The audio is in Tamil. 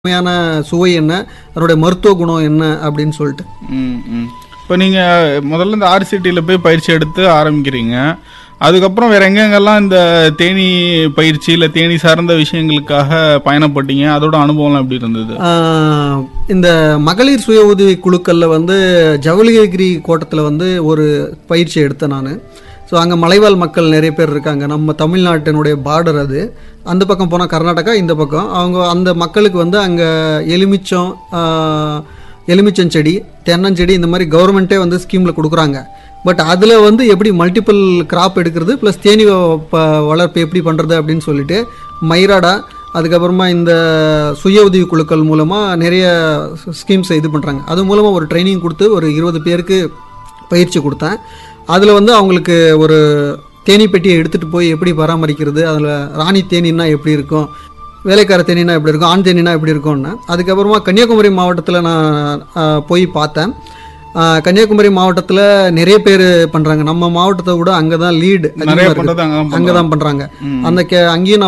உண்மையான சுவை என்ன அதனுடைய மருத்துவ குணம் என்ன அப்படின்னு சொல்லிட்டு ம் ம் இப்போ நீங்கள் முதல்ல இந்த ஆர்சிடியில் போய் பயிற்சி எடுத்து ஆரம்பிக்கிறீங்க அதுக்கப்புறம் வேற எங்கெங்கெல்லாம் இந்த தேனி பயிற்சி இல்லை தேனி சார்ந்த விஷயங்களுக்காக பயணப்பட்டீங்க அதோட அனுபவம்லாம் எப்படி இருந்தது ஆஹ், இந்த மகளிர் சுய உதவி குழுக்களில் வந்து ஜவுளிகிரி கோட்டத்தில் வந்து ஒரு பயிற்சி எடுத்தேன் நான் ஸோ அங்கே மலைவாழ் மக்கள் நிறைய பேர் இருக்காங்க நம்ம தமிழ்நாட்டினுடைய பார்டர் அது அந்த பக்கம் போனால் கர்நாடகா இந்த பக்கம் அவங்க அந்த மக்களுக்கு வந்து அங்கே எலுமிச்சம் ஆஹ், எலுமிச்சஞ்செடி தென்னஞ்செடி இந்த மாதிரி கவர்மெண்ட்டே வந்து ஸ்கீமில் கொடுக்குறாங்க பட் அதில் வந்து எப்படி மல்டிபிள் கிராப் எடுக்கிறது ப்ளஸ் தேனி வ- ப- வளர்ப்பு எப்படி பண்ணுறது அப்படின்னு சொல்லிட்டு மயிராடா அதுக்கப்புறமா இந்த சுய உதவி குழுக்கள் மூலமாக நிறைய ஸ்கீம்ஸை இது பண்ணுறாங்க அது மூலமாக ஒரு ட்ரைனிங் கொடுத்து ஒரு இருபது பேருக்கு பயிற்சி கொடுத்தேன் அதில் வந்து அவங்களுக்கு ஒரு தேனீ பெட்டியை எடுத்துகிட்டு போய் எப்படி பராமரிக்கிறது அதில் ராணி தேனீன்னா எப்படி இருக்கும் வேலைக்கார தேனீனா எப்படி இருக்கும் ஆண் தேனீனா எப்படி இருக்கும்னு அதுக்கப்புறமா கன்னியாகுமரி மாவட்டத்தில் நான் ஆ, போய் பார்த்தேன் ஆ, கன்னியாகுமரி மாவட்டத்தில் நிறைய பேர் பண்ணுறாங்க நம்ம மாவட்டத்தை விட அங்கே தான் லீடு நிறைய பண்ணுறது அங்கே அங்கே தான் பண்ணுறாங்க ம். அந்த கே அங்கேயும் நான்